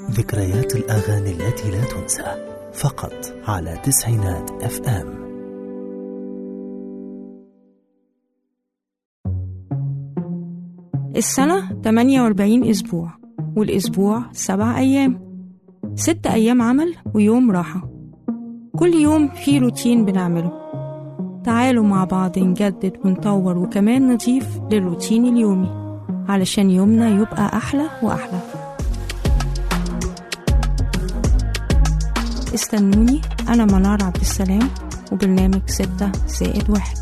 ذكريات الأغاني التي لا تنسى فقط على تسعينات اف ام السنة 48 أسبوع والأسبوع سبع أيام ست أيام عمل ويوم راحة كل يوم في روتين بنعمله تعالوا مع بعض نجدد ونطور وكمان نضيف للروتين اليومي علشان يومنا يبقى أحلى وأحلى استنوني أنا منار عبد السلام وبرنامج ستة زائد واحد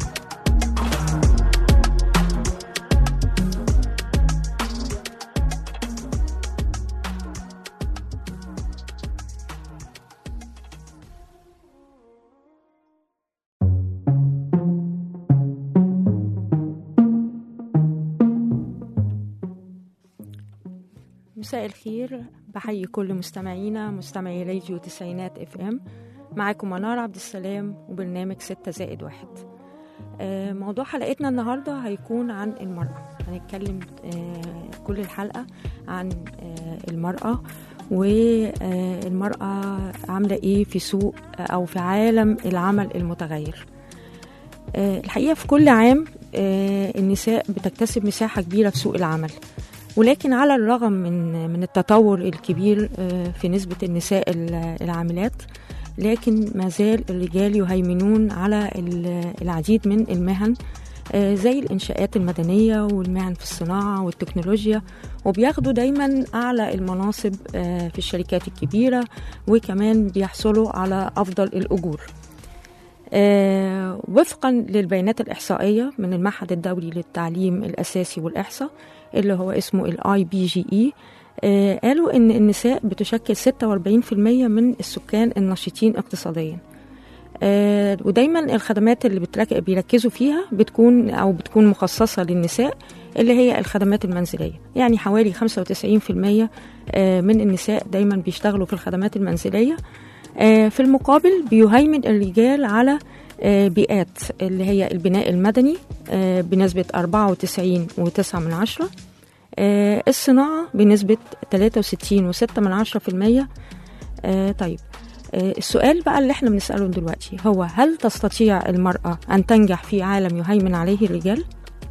مساء الخير بحيي كل مستمعينا مستمعي راديو تسعينات اف ام معاكم منار عبد السلام وبرنامج ستة زائد واحد آه، موضوع حلقتنا النهاردة هيكون عن المرأة هنتكلم آه، كل الحلقة عن آه، المرأة والمرأة عاملة ايه في سوق او في عالم العمل المتغير آه، الحقيقة في كل عام آه، النساء بتكتسب مساحة كبيرة في سوق العمل ولكن على الرغم من من التطور الكبير آه، في نسبة النساء ال- العاملات لكن ما زال الرجال يهيمنون على ال- العديد من المهن آه، زي الإنشاءات المدنية والمهن في الصناعة والتكنولوجيا وبياخدوا دايما أعلى المناصب آه، في الشركات الكبيرة وكمان بيحصلوا على أفضل الأجور آه، وفقا للبيانات الإحصائية من المعهد الدولي للتعليم الأساسي والإحصاء اللي هو اسمه الاي بي جي اي قالوا ان النساء بتشكل 46% من السكان النشطين اقتصاديا آه، ودايما الخدمات اللي بترك- بيركزوا فيها بتكون او بتكون مخصصه للنساء اللي هي الخدمات المنزليه يعني حوالي 95% آه، من النساء دايما بيشتغلوا في الخدمات المنزليه آه، في المقابل بيهيمن الرجال على آه، بيئات اللي هي البناء المدني آه، بنسبة 94.9 من عشرة آه، الصناعة بنسبة 63.6 من عشرة في المية آه، طيب آه، السؤال بقى اللي احنا بنسأله دلوقتي هو هل تستطيع المرأة أن تنجح في عالم يهيمن عليه الرجال؟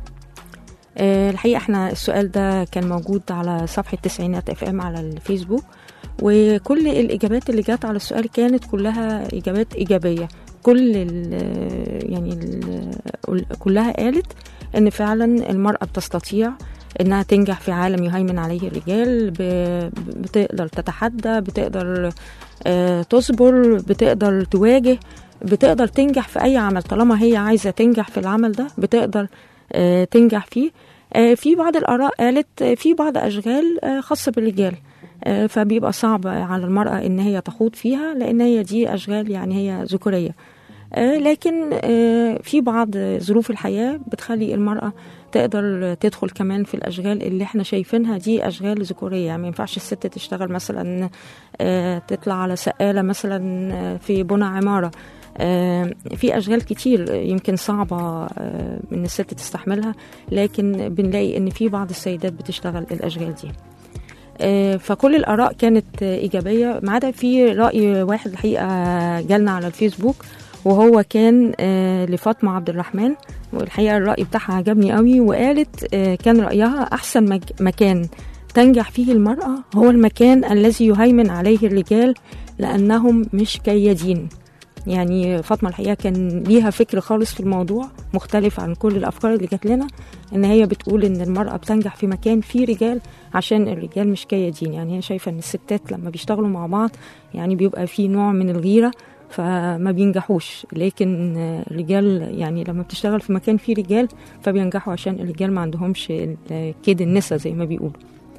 آه، الحقيقة احنا السؤال ده كان موجود على صفحة تسعينات اف ام على الفيسبوك وكل الإجابات اللي جات على السؤال كانت كلها إجابات إيجابية كل ال يعني ال كلها قالت ان فعلا المرأة بتستطيع انها تنجح في عالم يهيمن عليه الرجال ب- بتقدر تتحدى بتقدر آه، تصبر بتقدر تواجه بتقدر تنجح في اي عمل طالما هي عايزة تنجح في العمل ده بتقدر آه، تنجح فيه آه، في بعض الآراء قالت آه، في بعض أشغال آه، خاصة بالرجال آه، فبيبقى صعب على المرأة إن هي تخوض فيها لأن هي دي أشغال يعني هي ذكورية آه، لكن آه، في بعض ظروف الحياة بتخلي المرأة تقدر تدخل كمان في الأشغال اللي احنا شايفينها دي أشغال ذكورية يعني ما ينفعش الست تشتغل مثلا آه، تطلع على سقالة مثلا آه، في بنى عمارة آه، في أشغال كتير يمكن صعبة آه، إن الست تستحملها لكن بنلاقي إن في بعض السيدات بتشتغل الأشغال دي آه، فكل الآراء كانت آه، إيجابية ما عدا في رأي واحد الحقيقة جالنا على الفيسبوك وهو كان آه، لفاطمة عبد الرحمن والحقيقة الرأي بتاعها عجبني قوي وقالت آه، كان رأيها أحسن مك- مكان تنجح فيه المرأة هو المكان الذي يهيمن عليه الرجال لأنهم مش كيادين يعني فاطمة الحقيقة كان ليها فكر خالص في الموضوع مختلف عن كل الأفكار اللي جات لنا إن هي بتقول إن المرأة بتنجح في مكان فيه رجال عشان الرجال مش كيادين يعني هي شايفة إن الستات لما بيشتغلوا مع بعض يعني بيبقى في نوع من الغيرة فما بينجحوش لكن آه، الرجال يعني لما بتشتغل في مكان فيه رجال فبينجحوا عشان الرجال ما عندهمش ال- كيد النسا زي ما بيقولوا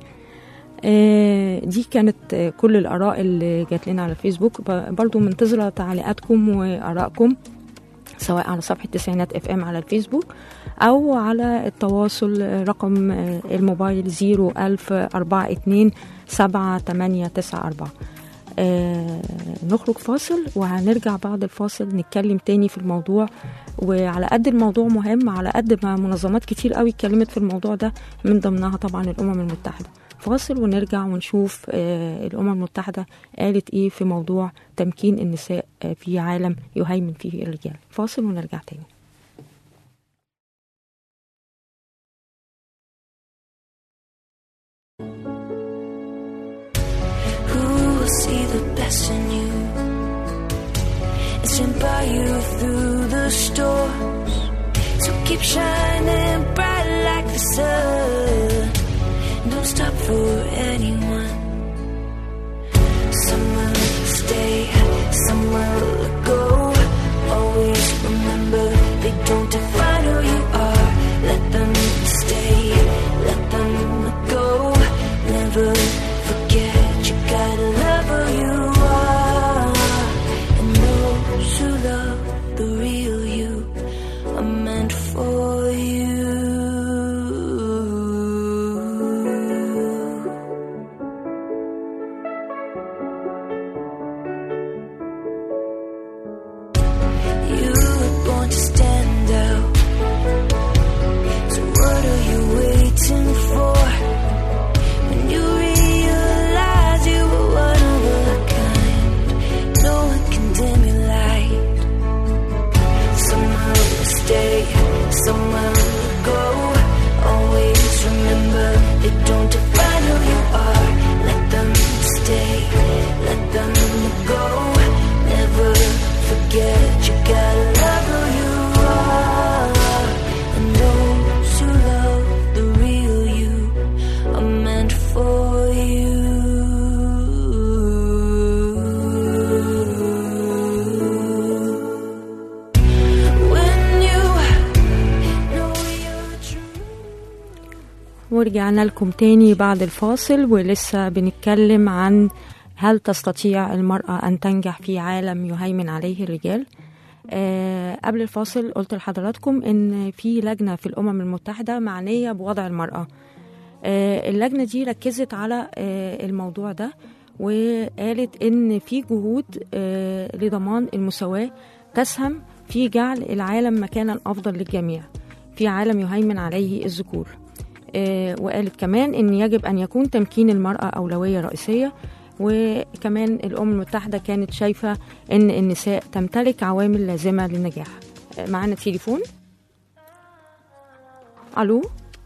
آه، دي كانت آه، كل الآراء اللي جات لنا على الفيسبوك ب- برضو منتظرة تعليقاتكم وآرائكم سواء على صفحة تسعينات اف ام على الفيسبوك أو على التواصل آه، رقم آه، الموبايل 01042 7894 آه نخرج فاصل وهنرجع بعد الفاصل نتكلم تاني في الموضوع وعلى قد الموضوع مهم على قد ما منظمات كتير قوي اتكلمت في الموضوع ده من ضمنها طبعا الامم المتحده فاصل ونرجع ونشوف آه الامم المتحده قالت ايه في موضوع تمكين النساء آه في عالم يهيمن فيه الرجال فاصل ونرجع تاني Who will see the best in you and stand by you through the storms? So keep shining bright like the sun. Don't stop for anyone. Someone will stay, someone will go. Always remember they don't define who you are. Let them stay, let them go. Never forget you gotta love who you are. And those who love the real you are meant for you. You were born to stand out. So what are you waiting for? When you realize you were one of a kind, no one can dim your light. Someone will stay, someone will go. Always remember they don't define who you are. Let them stay, let them go. Never forget you gotta love who you are. And those who love the real you are meant for you. When you know you're true. ورجعنا لكم تاني بعد الفاصل ولسه بنتكلم عن هل تستطيع المرأة أن تنجح في عالم يهيمن عليه الرجال آه قبل الفاصل قلت لحضراتكم إن في لجنة في الأمم المتحدة معنية بوضع المرأة آه اللجنة دي ركزت على آه الموضوع ده وقالت إن في جهود آه لضمان المساواة تسهم في جعل العالم مكانا أفضل للجميع في عالم يهيمن عليه الذكور آه، وقالت كمان ان يجب ان يكون تمكين المراه اولويه رئيسيه وكمان الامم المتحده كانت شايفه ان النساء تمتلك عوامل لازمه للنجاح آه، معانا تليفون الو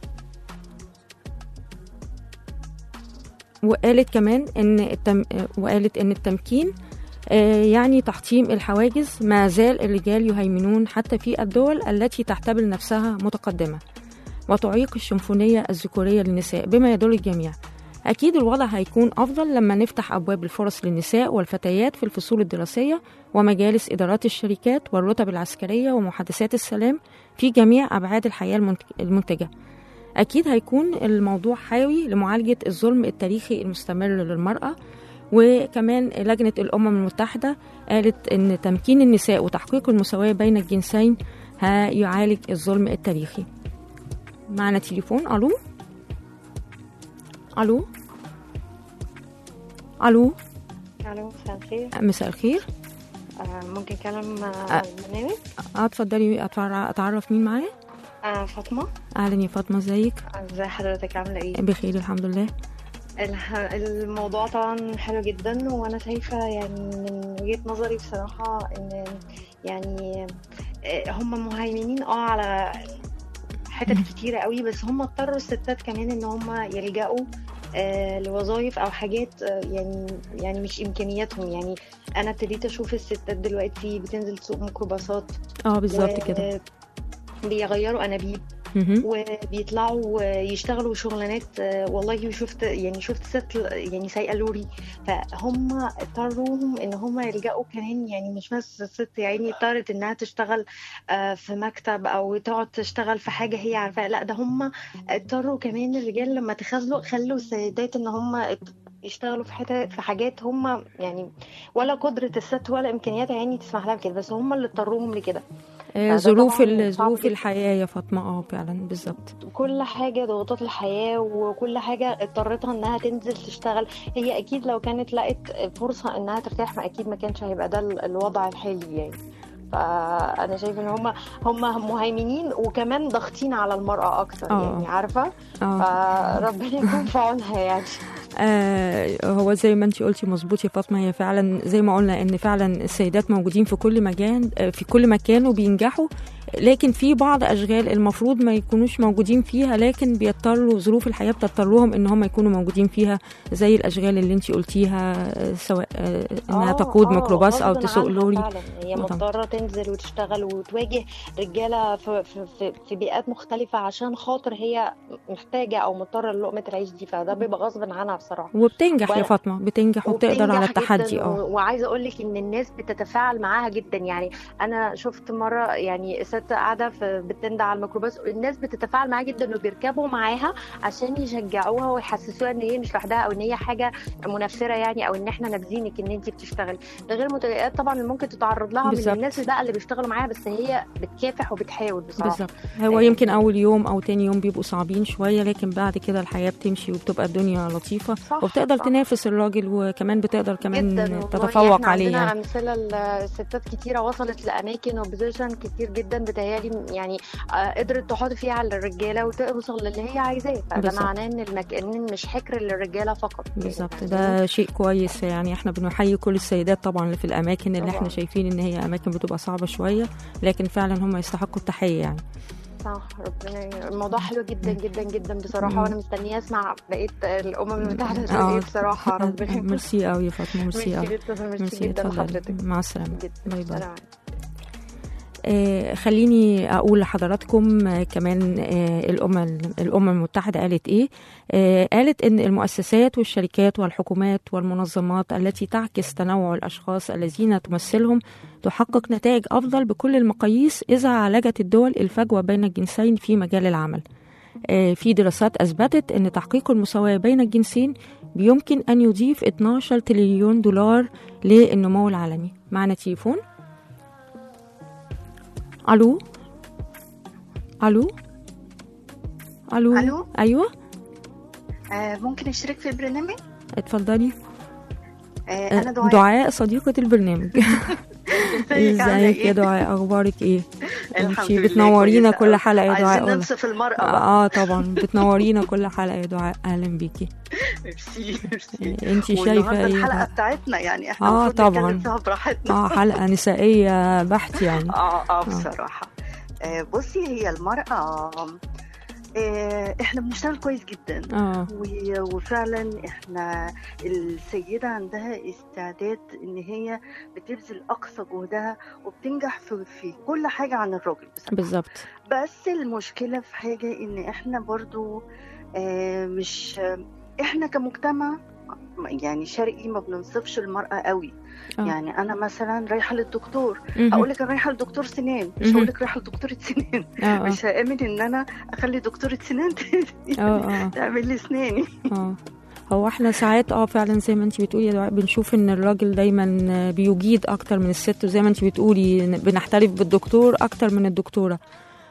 وقالت كمان ان التم... آه، وقالت ان التمكين آه، يعني تحطيم الحواجز ما زال الرجال يهيمنون حتى في الدول التي تعتبر نفسها متقدمه وتعيق الشمفونية الذكورية للنساء بما يدل الجميع أكيد الوضع هيكون أفضل لما نفتح أبواب الفرص للنساء والفتيات في الفصول الدراسية ومجالس إدارات الشركات والرتب العسكرية ومحادثات السلام في جميع أبعاد الحياة المنت- المنتجة أكيد هيكون الموضوع حيوي لمعالجة الظلم التاريخي المستمر للمرأة وكمان لجنة الأمم المتحدة قالت إن تمكين النساء وتحقيق المساواة بين الجنسين هيعالج الظلم التاريخي معنا تليفون الو الو الو الو مساء الخير مساء الخير آه ممكن كلام آه. آه البرنامج اه اتفضلي أتعر- اتعرف مين معايا آه فاطمة اهلا يا فاطمه ازيك ازي حضرتك عاملة ايه بخير الحمد لله الح- الموضوع طبعا حلو جدا وانا شايفة يعني من وجهة نظري بصراحة ان يعني آه، هم مهيمنين اه على حتت كتيرة قوي بس هم اضطروا الستات كمان ان هم يلجأوا آه، لوظائف او حاجات آه، يعني يعني مش امكانياتهم يعني انا ابتديت اشوف الستات دلوقتي بتنزل سوق ميكروباصات اه بالظبط كده بيغيروا انابيب مهم. وبيطلعوا يشتغلوا شغلانات آه، والله شفت يعني شفت ست يعني سايقه لوري فهم اضطروهم ان هم يلجأوا كمان يعني مش بس الست يعني اضطرت انها تشتغل آه، في مكتب او تقعد تشتغل في حاجه هي عارفاها لا ده هم اضطروا كمان الرجال لما تخاذلوا خلوا السيدات ان هم يشتغلوا في حتة في حاجات هم يعني ولا قدرة الست ولا إمكانياتها يعني تسمح لها بكده بس هم اللي اضطروهم لكده آه، فده ظروف طبعاً ال- صعب ظروف جداً. الحياه يا فاطمه اه فعلا بالظبط كل حاجة ضغوطات الحياة وكل حاجة اضطرتها انها تنزل تشتغل هي اكيد لو كانت لقت فرصة انها ترتاح ما اكيد ما كانش هيبقى ده ال- الوضع الحالي يعني فانا شايفه ان هم هم مهيمنين وكمان ضاغطين على المرأة اكتر آه. يعني عارفة اه فربنا يكون في عونها يعني آه هو زي ما انت قلتي مظبوط يا فاطمه هي فعلا زي ما قلنا ان فعلا السيدات موجودين في كل مكان آه، في كل مكان وبينجحوا لكن في بعض اشغال المفروض ما يكونوش موجودين فيها لكن بيضطروا ظروف الحياه بتضطرهم ان هم يكونوا موجودين فيها زي الاشغال اللي انت قلتيها آه، سواء آه، انها آه، تقود آه، ميكروباص او غصب تسوق عنها لوري فعلا هي آه، طبعاً. مضطره تنزل وتشتغل وتواجه رجاله في, في, في, في بيئات مختلفه عشان خاطر هي محتاجه او مضطره للقمه العيش دي فده بيبقى غصب عنها بصراحه وبتنجح يا وأنا- فاطمه بتنجح وبتقدر على وبتنجح التحدي جدا اه و- وعايزه اقول لك ان الناس بتتفاعل معاها جدا يعني انا شفت مره يعني ست قاعده في بتندى على الميكروباص الناس بتتفاعل معاها جدا وبيركبوا معاها عشان يشجعوها ويحسسوها ان هي مش لوحدها او ان هي حاجه منفره يعني او ان احنا نابذينك ان انت بتشتغلي ده غير المتضايقات طبعا اللي ممكن تتعرض لها من بالظبط. الناس بقى اللي بيشتغلوا معاها بس هي بتكافح وبتحاول بصراحه بالظبط هو يمكن اول يوم او تاني يوم بيبقوا صعبين شويه لكن بعد كده الحياه بتمشي وبتبقى الدنيا لطيفه صح، وبتقدر صح. تنافس الراجل وكمان بتقدر كمان جدا والله. تتفوق احنا عليه عندنا يعني امثله الستات كتيره وصلت لاماكن وبوزيشن كتير جدا بتهيالي يعني آه، قدرت تحط فيها على الرجاله وتوصل للي هي عايزاه فده بالظبط. معناه ان المكان مش حكر للرجاله فقط يعني بالظبط فاهماني؟ ده شيء كويس يعني احنا بنحيي كل السيدات طبعا اللي في الاماكن اللي احنا طبعاً. شايفين ان هي اماكن بتبقى صعبه شويه لكن فعلا هم يستحقوا التحيه يعني صح ربنا ي- الموضوع حلو جدا جدا جدا بصراحه مم. وانا مستنيه اسمع بقيه الامم المتحده آه. هتقول ايه بصراحه ربنا يكون- ميرسي قوي يا فاطمه ميرسي ميرسي قوي جدا ميرسي ميرسي جدا اتفضلي لحضرتك مع السلامه جدا باي باي سلام. آه، خليني اقول لحضراتكم آه، كمان آه، الامم الامم المتحده قالت ايه آه، قالت ان المؤسسات والشركات والحكومات والمنظمات التي تعكس تنوع الاشخاص الذين تمثلهم تحقق نتائج افضل بكل المقاييس اذا عالجت الدول الفجوه بين الجنسين في مجال العمل آه، في دراسات اثبتت ان تحقيق المساواه بين الجنسين بيمكن ان يضيف 12 تريليون دولار للنمو العالمي معنا تليفون الو الو الو ألو؟ ايوه آه ممكن اشترك في البرنامج اتفضلي آه آه، انا دعاء دعاء صديقة البرنامج ازيك عاملة ازيك يا إيه؟ دعاء اخبارك ايه الحمد انتي لله بتنورينا كويسة كل أوي. حلقة يا دعاء عايزين والله. ننصف المرأة بقى اه طبعا بتنورينا كل حلقة يا دعاء اهلا بيكي ميرسي ميرسي انتي شايفة والنهارده ايه الحلقة دعاء؟ بتاعتنا يعني احنا آه، المفروض طبعاً. نتكلم فيها براحتنا اه حلقة نسائية بحت يعني اه اه بصراحة آه بصي هي المرأة آه احنا بنشتغل كويس جدا اه و- وفعلا احنا السيدة عندها استعداد ان هي بتبذل اقصى جهدها وبتنجح في, في كل حاجة عن الراجل بصراحة بالظبط بس المشكلة في حاجة إن إحنا برضو آه، مش آه، إحنا كمجتمع يعني شرقي ما بننصفش المرأة قوي آه. يعني أنا مثلا رايحة للدكتور مهم. أقول لك أنا رايحة لدكتور سنان مش مهم. هقول لك رايحة لدكتورة سنان اه اه مش هآمن إن أنا أخلي دكتورة سنان اه اه تعمل لي أسناني اه هو احنا ساعات اه فعلا زي ما انت بتقولي يا دعاء بنشوف ان الراجل دايما بيجيد اكتر من الست وزي ما انت بتقولي بنحترف بالدكتور اكتر من الدكتوره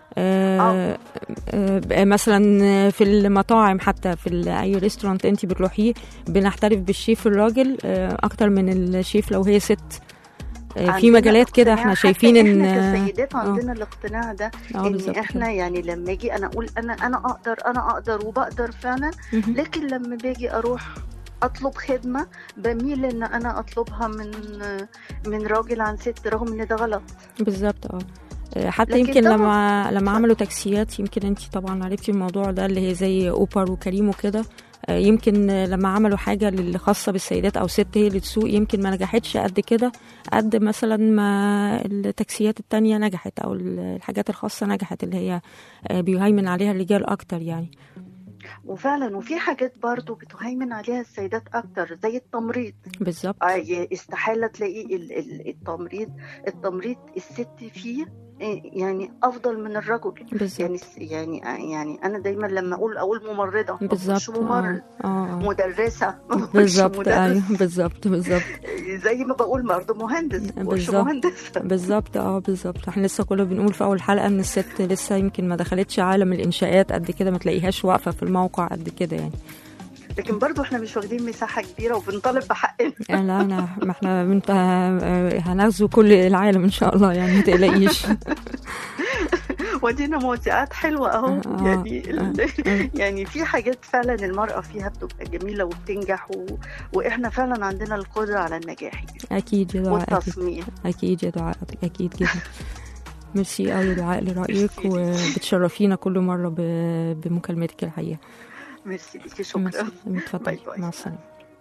آه آه مثلا في المطاعم حتى في ال- اي ريستورانت انت بتروحيه بنحترف بالشيف الراجل آه اكتر من الشيف لو هي ست آه في عندنا مجالات كده اقتناع، احنا حتى شايفين ان احنا كسيدات عندنا الاقتناع ده اه ان بالظبط احنا كده. يعني لما اجي انا اقول انا انا اقدر انا اقدر وبقدر فعلا مهم. لكن لما باجي اروح اطلب خدمه بميل ان انا اطلبها من من راجل عن ست رغم ان ده غلط بالظبط اه آه، حتى لكن يمكن طبعاً- لما لما عملوا تاكسيات يمكن انت طبعا عرفتي الموضوع ده اللي هي زي اوبر وكريم وكده آه، يمكن آه، لما عملوا حاجه اللي خاصه بالسيدات او ست هي اللي تسوق يمكن ما نجحتش قد كده قد مثلا ما التاكسيات التانية نجحت او ال- الحاجات الخاصه نجحت اللي هي آه، بيهيمن عليها الرجال اكتر يعني وفعلا وفي حاجات برضو بتهيمن عليها السيدات اكتر زي التمريض بالظبط آه، استحاله تلاقي ال- ال- التمريض التمريض الست فيه إيه، يعني افضل من الرجل بالظبط يعني يعني يعني انا دايما لما اقول اقول ممرضه ما بقولش بالظبط ممرض اه اه مدرسه ما بقولش بالظبط مدرس. ايوه بالظبط بالظبط زي ما بقول برضه مهندس ما بقولش بالظبط. مهندس بالظبط اه بالظبط احنا لسه كنا بنقول في اول حلقه ان الست لسه يمكن ما دخلتش عالم الانشاءات قد كده ما تلاقيهاش واقفه في الموقع قد كده يعني لكن برضه احنا مش واخدين مساحه كبيره وبنطالب بحقنا يعني لا انا ما احنا بنت هنغزو كل العالم ان شاء الله يعني ما تقلقيش ودينا موضوعات حلوه اهو آه، يعني ال- آه. يعني في حاجات فعلا المراه فيها بتبقى جميله وبتنجح و... واحنا فعلا عندنا القدره على النجاح اكيد يا دعاء اكيد والتصميم اكيد يا دعاء اكيد جدا ميرسي قوي يا دعاء لرايك وبتشرفينا كل مره ب- بمكالمتك الحقيقه ميرسي ليكي شكرا ميرسي. باي اتفضلي باي. مع السلامه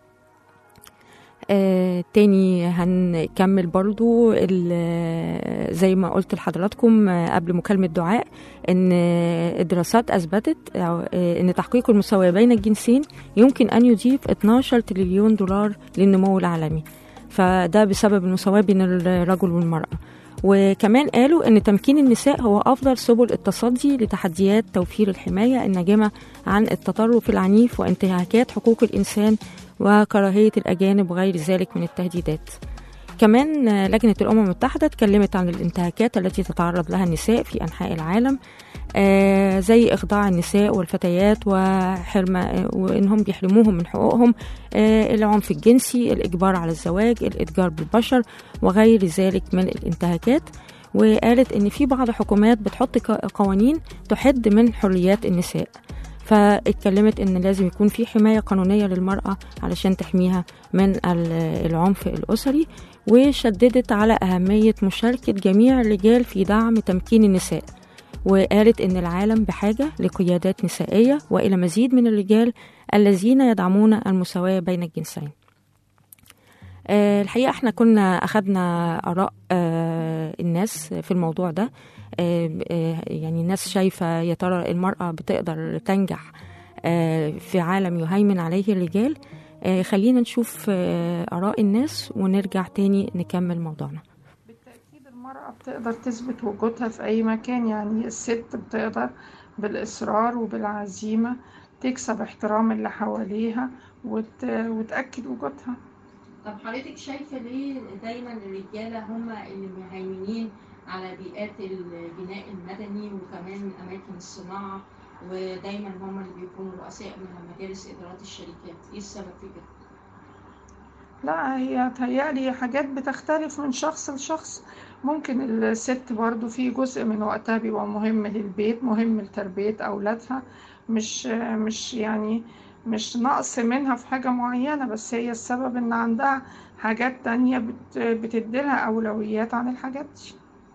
آه تاني هنكمل برضو ال- زي ما قلت لحضراتكم آه، قبل مكالمة دعاء ان آه، الدراسات اثبتت أو- آه، ان تحقيق المساواة بين الجنسين يمكن ان يضيف 12 تريليون دولار للنمو العالمي فده بسبب المساواة بين الرجل والمرأة وكمان قالوا ان تمكين النساء هو افضل سبل التصدي لتحديات توفير الحماية الناجمة عن التطرف العنيف وانتهاكات حقوق الانسان وكراهية الأجانب وغير ذلك من التهديدات كمان آه، لجنة الأمم المتحدة اتكلمت عن الانتهاكات التي تتعرض لها النساء في أنحاء العالم آه، زي إخضاع النساء والفتيات وحرم آه، وإنهم بيحرموهم من حقوقهم آه، العنف الجنسي الإجبار على الزواج الإتجار بالبشر وغير ذلك من الانتهاكات وقالت إن في بعض الحكومات بتحط ق- قوانين تحد من حريات النساء فاتكلمت ان لازم يكون في حمايه قانونيه للمراه علشان تحميها من ال- العنف الاسري وشددت على اهميه مشاركه جميع الرجال في دعم تمكين النساء وقالت ان العالم بحاجه لقيادات نسائيه والى مزيد من الرجال الذين يدعمون المساواه بين الجنسين آه، الحقيقه احنا كنا اخذنا اراء آه، الناس في الموضوع ده آه، آه، يعني الناس شايفه يا ترى المراه بتقدر تنجح آه، في عالم يهيمن عليه الرجال آه، خلينا نشوف آه، اراء الناس ونرجع تاني نكمل موضوعنا بالتأكيد المرأة بتقدر تثبت وجودها في أي مكان يعني الست بتقدر بالإصرار وبالعزيمة تكسب احترام اللي حواليها وت... وتأكد وجودها طب حضرتك شايفة ليه دايما الرجالة هم اللي مهيمنين على بيئات البناء المدني وكمان أماكن الصناعة ودايما هم اللي بيكونوا رؤساء من مجالس إدارات الشركات، إيه السبب في كده؟ لا هي تهيألي حاجات بتختلف من شخص لشخص ممكن الست برضو في جزء من وقتها بيبقى مهم للبيت مهم لتربية أولادها مش مش يعني مش نقص منها في حاجة معينة بس هي السبب إن عندها حاجات تانية بت بتديلها أولويات عن الحاجات دي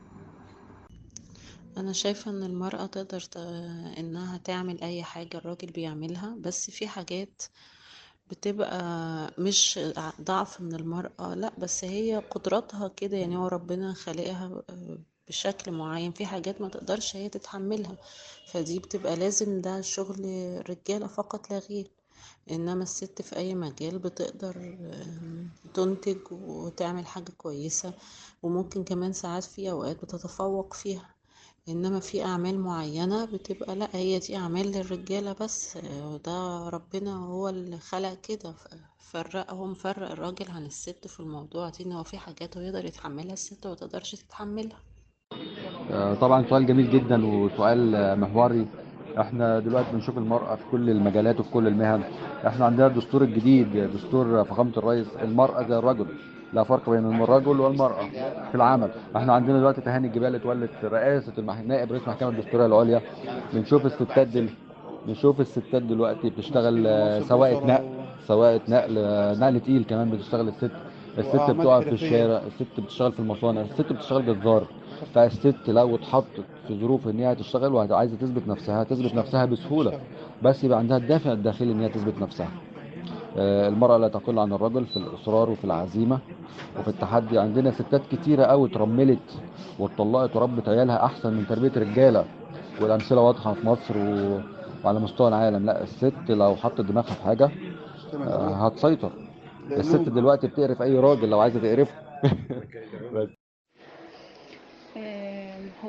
انا شايفة ان المرأة تقدر ت... انها تعمل اي حاجة الراجل بيعملها بس في حاجات بتبقى مش ضعف من المرأة لا بس هي قدراتها كده يعني هو ربنا خلقها بشكل معين في حاجات ما تقدرش هي تتحملها فدي بتبقى لازم ده شغل رجالة فقط لا غير انما الست في اي مجال بتقدر آم، تنتج وتعمل حاجة كويسة وممكن كمان ساعات في اوقات بتتفوق فيها انما في اعمال معينة بتبقى لا هي دي اعمال للرجالة بس آه، ده ربنا هو اللي خلق كده ف- فرقهم فرق الراجل عن الست في الموضوع دي ان هو في حاجات هو يقدر يتحملها الست ما تقدرش تتحملها آه، طبعا سؤال جميل جدا وسؤال آه، محوري احنا دلوقتي بنشوف المرأة في كل المجالات وفي كل المهن احنا عندنا الدستور الجديد دستور فخامة الرئيس المرأة زي الرجل لا فرق بين الرجل والمرأة في العمل احنا عندنا دلوقتي تهاني الجبال اتولت رئاسة المح... نائب رئيس المحكمة الدستورية العليا بنشوف الستات دل... بنشوف الستات دلوقتي بتشتغل آه، سواقة نقل سواقة نقل آه، نقل تقيل كمان بتشتغل الست الست بتقف في الشارع الست بتشتغل في المصانع الست بتشتغل بالجزار فالست لو اتحطت في ظروف ان هي تشتغل وعايزه تثبت نفسها تثبت نفسها بسهوله بس يبقى عندها الدافع الداخلي ان هي تثبت نفسها آه، المرأة لا تقل عن الرجل في الإصرار وفي العزيمة وفي التحدي عندنا ستات كتيرة قوي اترملت واتطلقت وربت عيالها أحسن من تربية رجالة والأمثلة واضحة في مصر و... وعلى مستوى العالم لا الست لو حطت دماغها في حاجة آه، هتسيطر الست دلوقتي بتقرف أي راجل لو عايزة تقرفه آم، هو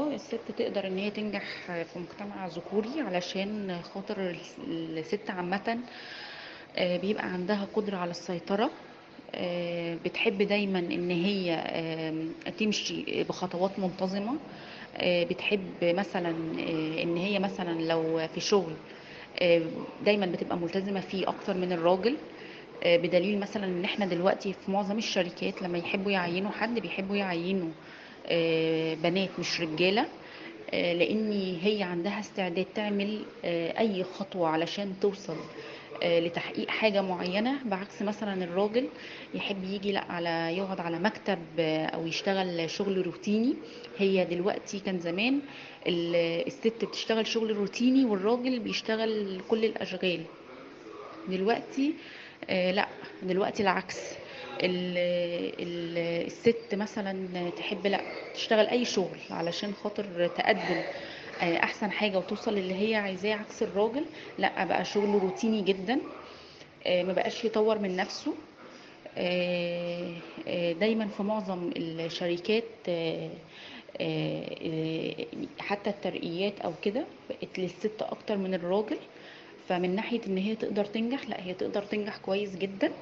اه الست تقدر ان هي تنجح في مجتمع ذكوري علشان خاطر الست عامة آه، بيبقى عندها قدرة على السيطرة آه، بتحب دايما ان هي آم، تمشي بخطوات منتظمة آه، بتحب مثلا آه، ان هي مثلا لو في شغل آه، دايما بتبقى ملتزمة فيه اكتر من الراجل آه، بدليل مثلا ان احنا دلوقتي في معظم الشركات لما يحبوا يعينوا حد بيحبوا يعينوا آه، بنات مش رجالة آه، لان هي عندها استعداد تعمل آه، اي خطوة علشان توصل آه، لتحقيق حاجة معينة بعكس مثلا الراجل يحب يجي لا على يقعد على مكتب آه، او يشتغل شغل روتيني هي دلوقتي كان زمان ال- الست بتشتغل شغل روتيني والراجل بيشتغل كل الاشغال دلوقتي آه، لا دلوقتي العكس ال- ال- الست مثلا تحب لا تشتغل اي شغل علشان خاطر تقدم آه، احسن حاجه وتوصل للي هي عايزاه عكس الراجل لا بقى شغل روتيني جدا آه، ما بقاش يطور من نفسه آه، آه، دايما في معظم الشركات آه، آه، آه، حتى الترقيات او كده بقت للست اكتر من الراجل فمن ناحيه ان هي تقدر تنجح لا هي تقدر تنجح كويس جدا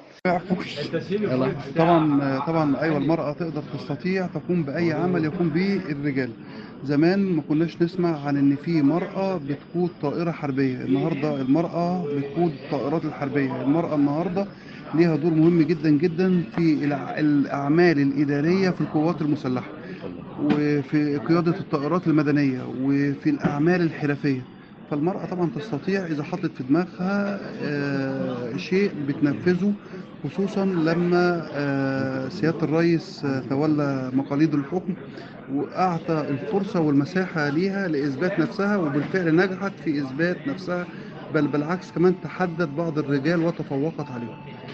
طبعا طبعا ايوه المراه تقدر تستطيع تقوم باي عمل يقوم به الرجال زمان ما كناش نسمع عن ان في مراه بتقود طائره حربيه النهارده المراه بتقود الطائرات الحربيه المراه النهارده ليها دور مهم جدا جدا في الع- الاعمال الاداريه في القوات المسلحه وفي قياده الطائرات المدنيه وفي الاعمال الحرفيه فالمرأة طبعا تستطيع إذا حطت في دماغها آه، شيء بتنفذه خصوصا لما آه، سيادة الرئيس آه، تولى مقاليد الحكم وأعطى الفرصة والمساحة ليها لإثبات نفسها وبالفعل نجحت في إثبات نفسها بل بالعكس كمان تحدت بعض الرجال وتفوقت عليهم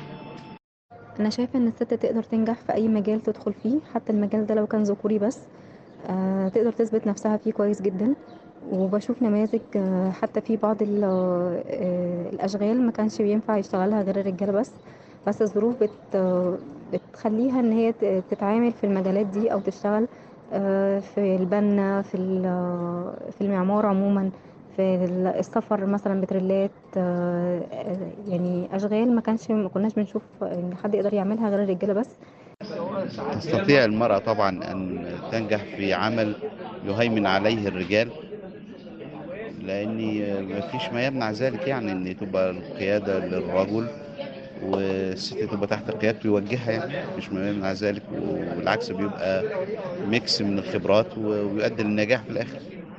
انا شايفه ان الست تقدر تنجح في اي مجال تدخل فيه حتى المجال ده لو كان ذكوري بس آه تقدر تثبت نفسها فيه كويس جدا وبشوف نماذج آه حتى في بعض ال- آه الاشغال ما كانش بينفع يشتغلها غير الرجاله بس بس الظروف بت آه، بتخليها ان هي ت- تتعامل في المجالات دي او تشتغل آه في البنا في ال- آه، في المعمار عموما في ال- السفر مثلا بتريلات آه، آه، يعني اشغال ما كانش ما كناش بنشوف ان حد يقدر يعملها غير الرجاله بس تستطيع المرأة طبعا أن تنجح في عمل يهيمن عليه الرجال لأن مفيش ما يمنع ذلك يعني أن تبقى القيادة للرجل والست تبقى تحت قيادته يوجهها يعني مفيش ما يمنع ذلك والعكس بيبقى ميكس من الخبرات ويؤدي للنجاح في الآخر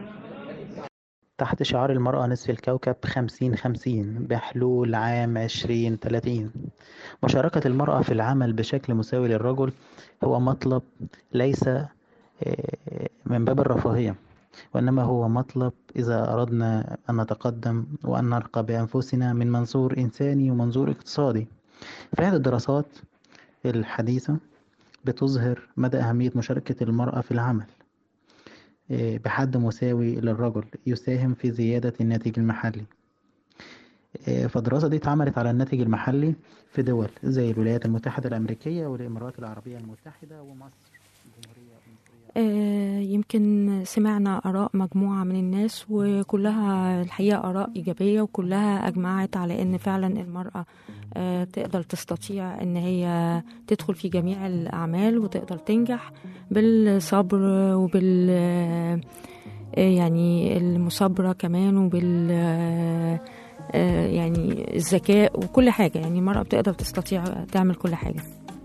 تحت شعار المرأة نصف الكوكب خمسين خمسين بحلول عام عشرين تلاتين مشاركة المرأة في العمل بشكل مساوي للرجل هو مطلب ليس آه، من باب الرفاهية وإنما هو مطلب إذا أردنا أن نتقدم وأن نرقى بأنفسنا من منظور إنساني ومنظور اقتصادي فهذه الدراسات الحديثة بتظهر مدى أهمية مشاركة المرأة في العمل آه، بحد مساوي للرجل يساهم في زيادة الناتج المحلي آه، فالدراسة دي اتعملت على الناتج المحلي في دول زي الولايات المتحدة الأمريكية والإمارات العربية المتحدة ومصر آه، يمكن سمعنا آراء مجموعة من الناس وكلها الحقيقة آراء إيجابية وكلها أجمعت على أن فعلا المرأة آه، تقدر تستطيع أن هي تدخل في جميع الأعمال وتقدر تنجح بالصبر وبال آه، يعني المثابرة كمان وبال آه، آه، يعني الذكاء وكل حاجة يعني المرأة بتقدر تستطيع تعمل كل حاجة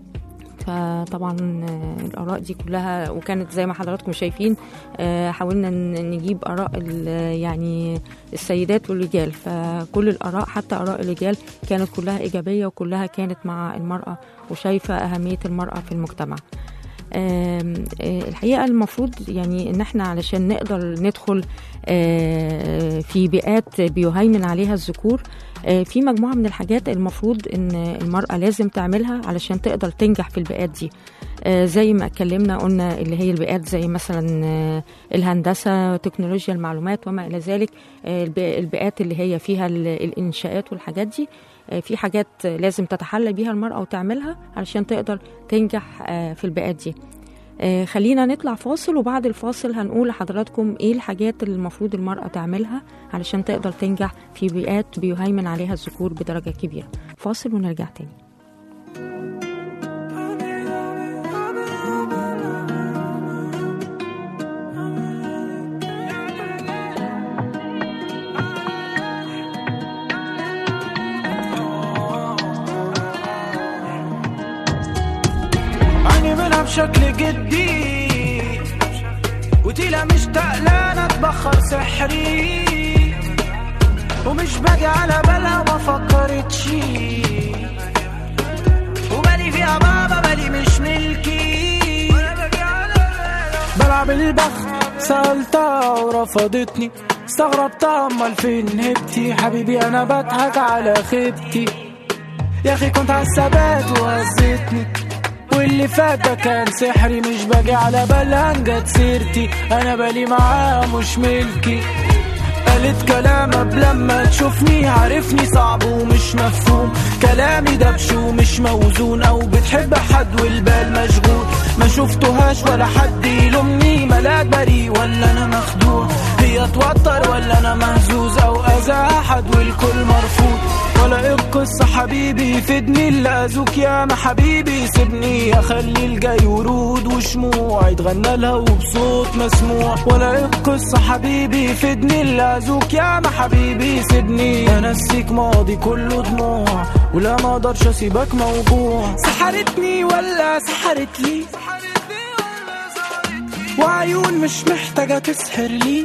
فطبعا آه، الآراء دي كلها وكانت زي ما حضراتكم شايفين آه، حاولنا ن- نجيب آراء ال- يعني السيدات والرجال فكل الآراء حتى آراء الرجال كانت كلها إيجابية وكلها كانت مع المرأة وشايفة أهمية المرأة في المجتمع آم، آه، الحقيقة المفروض يعني إن احنا علشان نقدر ندخل آه، في بيئات بيهيمن عليها الذكور آه، في مجموعة من الحاجات المفروض إن المرأة لازم تعملها علشان تقدر تنجح في البيئات دي آه، زي ما اتكلمنا قلنا اللي هي البيئات زي مثلا آه، الهندسة تكنولوجيا المعلومات وما إلى ذلك آه، الب- البيئات اللي هي فيها ال- الإنشاءات والحاجات دي آه، في حاجات لازم تتحلى بيها المرأة وتعملها علشان تقدر تنجح آه، في البيئات دي آه، خلينا نطلع فاصل وبعد الفاصل هنقول لحضراتكم ايه الحاجات اللي المفروض المرأة تعملها علشان تقدر تنجح في بيئات بيهيمن عليها الذكور بدرجة كبيرة فاصل ونرجع تاني عيني منها بشكل جدي وتيلا مش تقلانة اتبخر سحري ومش باجي على بالها وما فكرتش وبالي فيها بابا بالي مش ملكي بلعب البخت سألتها ورفضتني استغربتها امال فين هبتي حبيبي انا بضحك على خيبتي يا اخي كنت على الثبات وهزتني واللي فات ده كان سحري مش باجي على بالها جت سيرتي انا بالي معاها مش ملكي قالت كلام قبل لما تشوفني عارفني صعب ومش مفهوم كلامي دبش ومش موزون او بتحب حد والبال مشغول ما شفتهاش ولا حد يلومني ملاك بريء ولا انا مخدوع هي توتر ولا انا مهزوز او اذى احد والكل مرفوض ولا ايه القصة حبيبي فدني اللي اذوك يا ما حبيبي سيبني اخلي الجاي ورود وشموع يتغنى لها وبصوت مسموع ولا ايه القصة حبيبي فدني اللي اذوك يا ما حبيبي سيبني انسيك ماضي كله دموع ولا ما اقدرش اسيبك موجوع سحرتني ولا سحرت لي وعيون مش محتاجة تسحر لي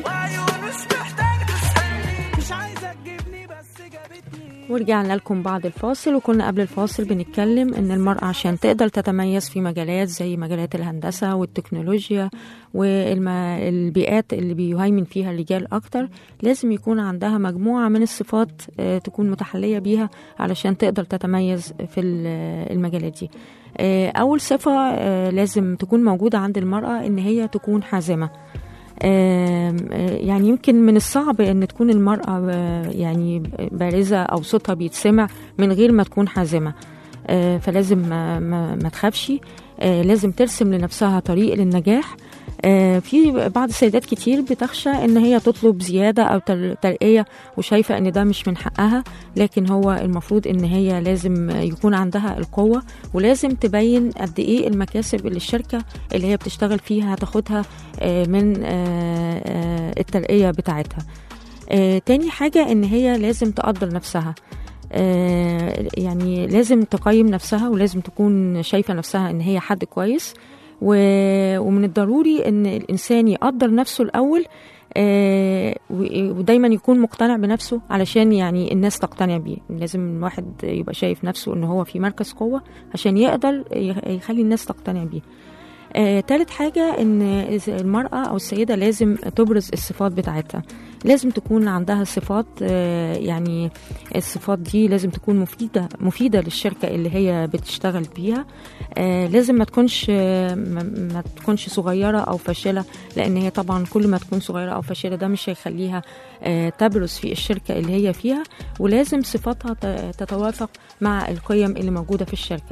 ورجعنا لكم بعد الفاصل وكنا قبل الفاصل بنتكلم ان المرأة عشان تقدر تتميز في مجالات زي مجالات الهندسة والتكنولوجيا والبيئات اللي بيهيمن فيها الرجال اكتر لازم يكون عندها مجموعة من الصفات آه، تكون متحلية بيها علشان تقدر تتميز في ال- المجالات دي آه، اول صفة آه، لازم تكون موجودة عند المرأة ان هي تكون حازمة آم، آه، يعني يمكن من الصعب ان تكون المرأة آه، يعني بارزة او صوتها بيتسمع من غير ما تكون حازمة آه، فلازم ما, ما, ما تخافش آه، لازم ترسم لنفسها طريق للنجاح آه، في بعض السيدات كتير بتخشى ان هي تطلب زيادة او تر- ترقية وشايفة ان ده مش من حقها لكن هو المفروض ان هي لازم يكون عندها القوة ولازم تبين قد ايه المكاسب اللي الشركة اللي هي بتشتغل فيها هتاخدها آه، من آه، آه، الترقية بتاعتها آه، تاني حاجة ان هي لازم تقدر نفسها آه، يعني لازم تقيم نفسها ولازم تكون شايفة نفسها ان هي حد كويس و- ومن الضروري ان الانسان يقدر نفسه الاول آه، و- ودايما يكون مقتنع بنفسه علشان يعني الناس تقتنع بيه لازم الواحد يبقى شايف نفسه ان هو في مركز قوة عشان يقدر يخ- يخلي الناس تقتنع بيه آه، تالت حاجة إن المرأة أو السيدة لازم تبرز الصفات بتاعتها لازم تكون عندها صفات آه، يعني الصفات دي لازم تكون مفيدة مفيدة للشركة اللي هي بتشتغل بيها آه، لازم ما تكونش آه، ما ما تكونش صغيرة أو فاشلة لأن هي طبعا كل ما تكون صغيرة أو فاشلة ده مش هيخليها آه، تبرز في الشركة اللي هي فيها ولازم صفاتها ت- تتوافق مع القيم اللي موجودة في الشركة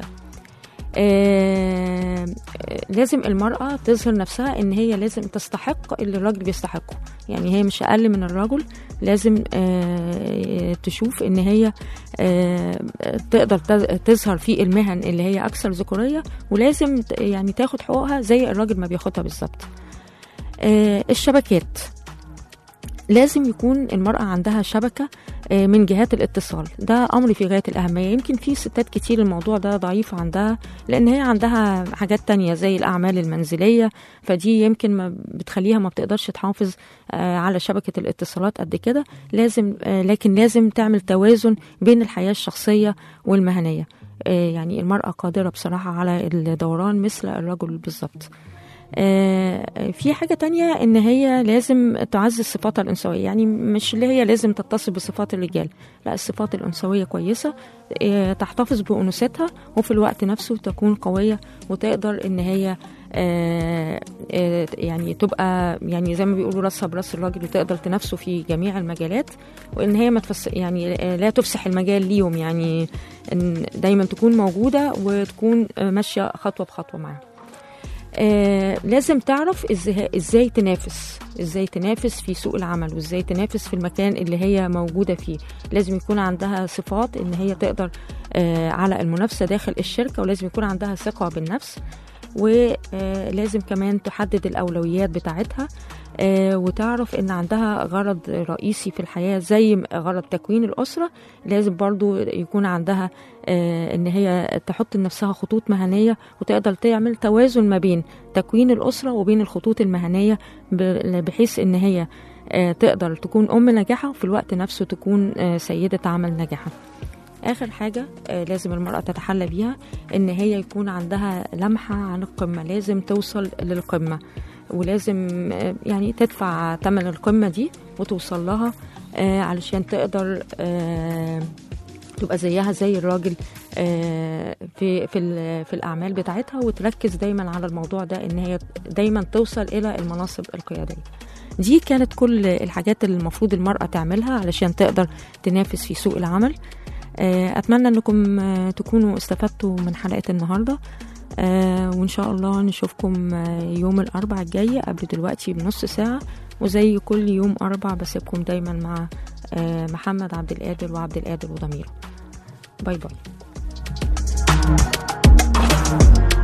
آه، آه، لازم المرأة تظهر نفسها إن هي لازم تستحق اللي الراجل بيستحقه يعني هي مش أقل من الرجل لازم آه، تشوف إن هي آه، تقدر تز- تظهر في المهن اللي هي أكثر ذكورية ولازم ت- يعني تاخد حقوقها زي الراجل ما بياخدها بالظبط آه، الشبكات لازم يكون المرأة عندها شبكة آه، من جهات الاتصال ده أمر في غاية الأهمية يمكن في ستات كتير الموضوع ده ضعيف عندها لأن هي عندها حاجات تانية زي الأعمال المنزلية فدي يمكن ما بتخليها ما بتقدرش تحافظ آه، على شبكة الاتصالات قد كده لازم آه، لكن لازم تعمل توازن بين الحياة الشخصية والمهنية آه، يعني المرأة قادرة بصراحة على الدوران مثل الرجل بالظبط آه، في حاجة تانية إن هي لازم تعزز صفاتها الأنثوية يعني مش اللي هي لازم تتصف بصفات الرجال لا الصفات الأنثوية كويسة آه، تحتفظ بأنوثتها وفي الوقت نفسه تكون قوية وتقدر إن هي آه، آه، يعني تبقى يعني زي ما بيقولوا راسها براس الراجل وتقدر تنافسه في جميع المجالات وان هي ما تفس يعني آه، لا تفسح المجال ليهم يعني ان دايما تكون موجوده وتكون آه، ماشيه خطوه بخطوه معاهم آه لازم تعرف ازاي ازاي تنافس ازاي تنافس في سوق العمل وازاي تنافس في المكان اللي هي موجوده فيه لازم يكون عندها صفات ان هي تقدر آه على المنافسه داخل الشركه ولازم يكون عندها ثقه بالنفس ولازم كمان تحدد الاولويات بتاعتها آه، وتعرف ان عندها غرض رئيسي في الحياه زي غرض تكوين الاسره لازم برضو يكون عندها آه، ان هي تحط لنفسها خطوط مهنيه وتقدر تعمل توازن ما بين تكوين الاسره وبين الخطوط المهنيه ب- بحيث ان هي آه، تقدر تكون ام ناجحه وفي الوقت نفسه تكون آه، سيده عمل ناجحه اخر حاجه آه، لازم المراه تتحلى بيها ان هي يكون عندها لمحه عن القمه لازم توصل للقمه ولازم آه، يعني تدفع ثمن القمه دي وتوصل لها آه، علشان تقدر آه، تبقى زيها زي الراجل آه، في في ال- في الاعمال بتاعتها وتركز دايما على الموضوع ده ان هي دايما توصل الى المناصب القياديه دي كانت كل الحاجات اللي المفروض المرأة تعملها علشان تقدر تنافس في سوق العمل آه، أتمنى أنكم آه، تكونوا استفدتوا من حلقة النهاردة آه، وإن شاء الله نشوفكم آه، يوم الأربع الجاي قبل دلوقتي بنص ساعة وزي كل يوم أربع بسيبكم دايما مع آه، محمد عبد القادر وعبد القادر وضميره باي باي